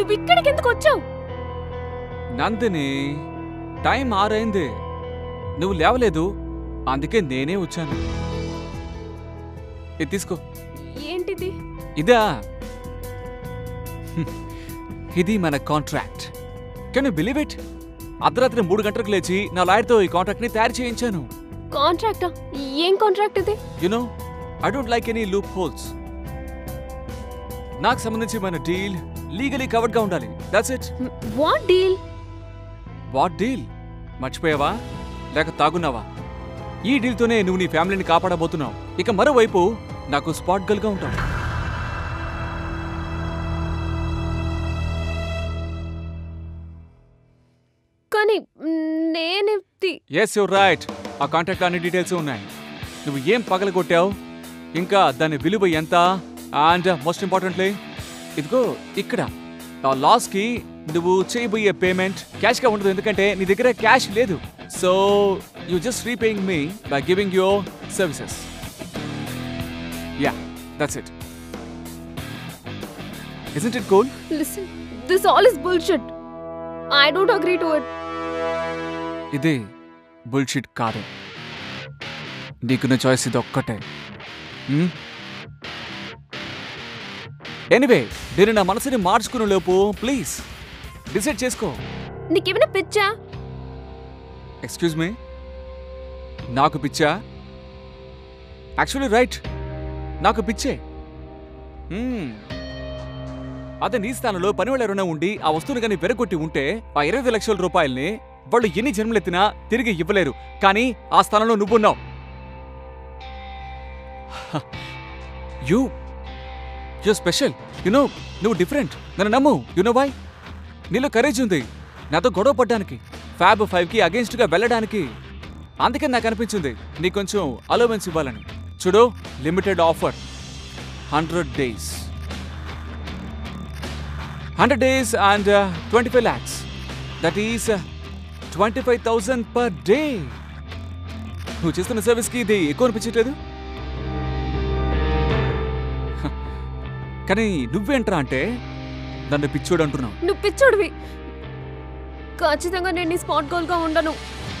నువ్వు ఇక్కడికి ఎందుకు వచ్చావు నందిని టైం ఆరైంది నువ్వు లేవలేదు అందుకే నేనే వచ్చాను ఇది తీసుకో ఏంటిది ఇదా హ్మ్. ఇది మన contract can you believe it అర్ధరాత్రి మూడు గంటలకు లేచి నా లాయర్తో ఈ కాంట్రాక్ట్ ని తయారు చేయించాను కాంట్రాక్టా ఏం కాంట్రాక్ట్ ఇది you know I don't like any loopholes నాకు సంబంధించి మన డీల్ లీగలీ కవర్డ్ గా ఉండాలి that's it what deal what deal మర్చిపోయావా లేక తాగున్నావా ఈ డీల్తోనే నువ్వు నీ ఫ్యామిలీని కాపాడబోతున్నావు ఇక మరోవైపు నాకు స్పాట్ గర్ల్ గా ఉంటావు కానీ నేను ఎస్ యువర్ రైట్ ఆ కాంటాక్ట్ అన్ని డీటెయిల్స్ ఉన్నాయి నువ్వు ఏం పగలగొట్టావు ఇంకా దాని విలువ ఎంత అండ్ మోస్ట్ ఇంపార్టెంట్లీ ఇదిగో ఇక్కడ ఆ లాస్ కి నువ్వు చేయబోయే పేమెంట్ క్యాష్ గా ఉండదు ఎందుకంటే నీ దగ్గర క్యాష్ లేదు so you just repaying me by giving your services ya that's it isn't it cool listen this all is bullshit I don't agree to it ఇది బుల్షిట్ కాదు నీకున్న చాయిస్ ఇది ఒక్కటే ఎనివే నేను నా మనసుని మార్చుకునే లోపు ప్లీజ్ డిసైడ్ చేసుకో నీకేమైనా పిచ్చా ఎక్స్క్యూజ్ మీ నాకు పిచ్చా యాక్చువల్లీ రైట్ నాకు పిచ్చే మ్మ్. అదే నీ స్థానంలో పని వాళ్ళు ఎవరైనా ఉండి ఆ వస్తువుని కానీ వెరగొట్టి ఉంటే ఆ ఇరవై ఐదు లక్షల రూపాయల్ని వాళ్ళు ఎన్ని జన్మలెత్తినా తిరిగి ఇవ్వలేరు కానీ ఆ స్థానంలో నువ్వున్నావు యూ యూ స్పెషల్ యునో నువ్వు డిఫరెంట్ నన్ను నమ్ము యునో వై నీలో కరేజ్ ఉంది నాతో గొడవ పడ్డానికి ఫ్యాబ్ ఫైవ్కి అగేన్స్ట్గా వెళ్ళడానికి అందుకే నాకు అనిపించింది నీకు కొంచెం అలోవెన్స్ ఇవ్వాలని చూడు limited offer hundred days hundred days and twenty five lakhs that is twenty five thousand per day నువ్వు చేస్తున్న సర్వీస్కి ఇది ఎక్కువ అనిపించట్లేదు హ, కానీ నువ్వేంట్రా అంటే నన్ను పిచ్చోడు అంటున్నావు నువ్వు పిచ్చోడివి ఖచ్చితంగా నేను నీ స్పాట్ గోల్ గా ఉండను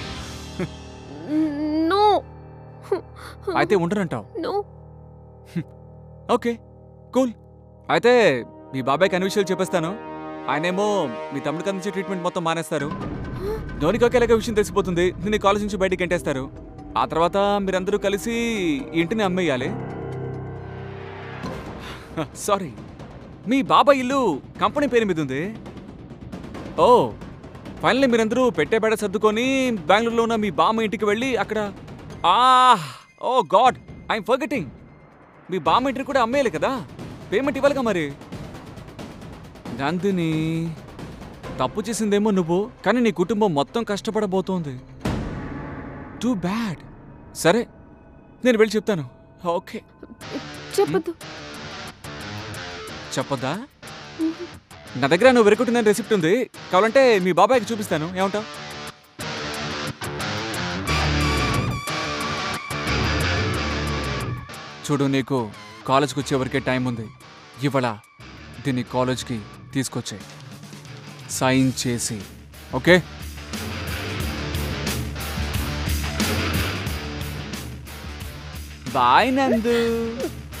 నో అయితే ఉండనంటావు నో ఓకే కూల్ అయితే మీ బాబాయ్కి అన్ని విషయాలు చెప్పేస్తాను ఆయనేమో మీ తమ్ముడికి అందించే ట్రీట్మెంట్ మొత్తం మానేస్తారు ధోనికి ఒకేలాగా విషయం తెలిసిపోతుంది నేను కాలేజ్ నుంచి బయటికి ఎంటేస్తారు ఆ తర్వాత మీరందరూ కలిసి ఈ ఇంటిని అమ్మేయాలి సారీ మీ బాబాయ్ ఇల్లు కంపెనీ పేరు మీద ఉంది ఓ ఫైనల్లీ మీరందరూ పెట్టే బేడ సర్దుకొని బెంగళూరులో ఉన్న మీ బామ్మ ఇంటికి వెళ్ళి అక్కడ ఆ ఓ గాడ్ ఐఎమ్ ఫర్గెటింగ్ మీ బామ్మ ఇంటిని కూడా అమ్మేయాలి కదా పేమెంట్ ఇవ్వాలిగా మరి నందిని తప్పు చేసిందేమో నువ్వు కానీ నీ కుటుంబం మొత్తం కష్టపడబోతోంది టూ బ్యాడ్ సరే నేను వెళ్ళి చెప్తాను ఓకే చెప్పదు చెప్పొద్దా నా దగ్గర నువ్వు వెరుకుంటుందని రెసిప్ట్ ఉంది కావాలంటే మీ బాబాయ్కి చూపిస్తాను ఏమంటావు చూడు నీకు కాలేజ్కి వచ్చేవరకే టైం ఉంది ఇవాళ దీన్ని కాలేజ్కి తీసుకొచ్చే సైన్ చేసి ఓకే బాయ్ నందు